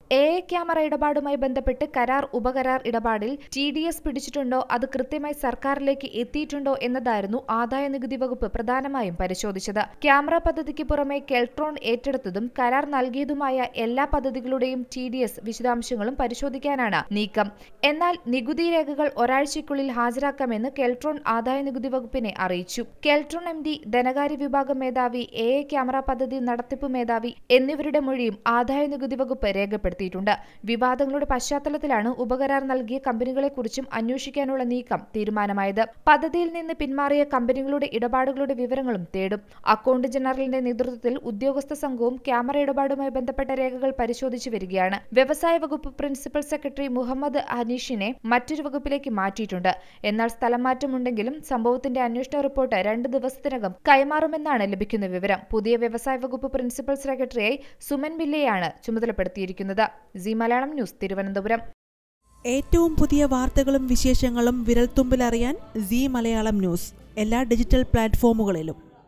A A camera ഇടപാടുമായി ബന്ധപ്പെട്ട് കരാർ ഉപകരാർ ഇടപാടിൽ ടി ഡി എസ് പിടിച്ചിട്ടുണ്ടോ അത് കൃത്യമായി സർക്കാരിലേക്ക് എത്തിയിട്ടുണ്ടോ എന്നതായിരുന്നു ആദായ നികുതി വകുപ്പ് പ്രധാനമായും പരിശോധിച്ചത് ക്യാമറ പദ്ധതിക്ക് പുറമെ കെൽട്രോൺ ഏറ്റെടുത്തതും കരാർ നൽകിയതുമായ എല്ലാ പദ്ധതികളുടെയും ടി ഡി എസ് വിശദാംശങ്ങളും പരിശോധിക്കാനാണ് നീക്കം എന്നാൽ നികുതി രേഖകൾ ഒരാഴ്ചയ്ക്കുള്ളിൽ ഹാജരാക്കാമെന്ന് കെൽട്രോൺ ആദായ നികുതി വകുപ്പിനെ അറിയിച്ചു കെൽട്രോൺ എം ഡി ധനകാര്യ വിഭാഗം മേധാവി എ എ ക്യാമറ പദ്ധതി നടത്തിപ്പ് മേധാവി എന്നിവരുടെ മൊഴിയും ആദായ നികുതി വകുപ്പ് രേഖപ്പെടുത്തിയിട്ടുണ്ട് വിവാദങ്ങളുടെ പശ്ചാത്തലത്തിലാണ് ഉപകരാർ നൽകിയ കമ്പനികളെക്കുറിച്ചും അന്വേഷിക്കാനുള്ള നീക്കം തീരുമാനമായത് പദ്ധതിയിൽ നിന്ന് പിന്മാറിയ കമ്പനികളുടെ ഇടപാടുകളുടെ വിവരങ്ങളും തേടും അക്കൌണ്ട് ജനറലിന്റെ നേതൃത്വത്തിൽ ഉദ്യോഗസ്ഥ സംഘവും ക്യാമറ ഇടപാടുമായി ബന്ധപ്പെട്ട രേഖകൾ പരിശോധിച്ചു വരികയാണ് വ്യവസായ വകുപ്പ് പ്രിൻസിപ്പൽ സെക്രട്ടറി മുഹമ്മദ് ഹനീഷിനെ മറ്റൊരു വകുപ്പിലേക്ക് മാറ്റിയിട്ടുണ്ട് എന്നാൽ സ്ഥലം മാറ്റമുണ്ടെങ്കിലും സംഭവത്തിന്റെ അന്വേഷണ റിപ്പോർട്ട് രണ്ട് ദിവസത്തിനകം കൈമാറുമെന്നാണ് ലഭിക്കുന്ന വിവരം പുതിയ വ്യവസായ വകുപ്പ് പ്രിൻസിപ്പൽ സെക്രട്ടറിയായി സുമൻ ബില്ലയാണ് ചുമതലപ്പെടുത്തിയിരിക്കുന്നത് സി മലയാളം ന്യൂസ് തിരുവനന്തപുരം ഏറ്റവും പുതിയ വാർത്തകളും വിശേഷങ്ങളും വിരൽത്തുമ്പിലറിയാൻ സി മലയാളം ന്യൂസ് എല്ലാ ഡിജിറ്റൽ പ്ലാറ്റ്ഫോമുകളിലും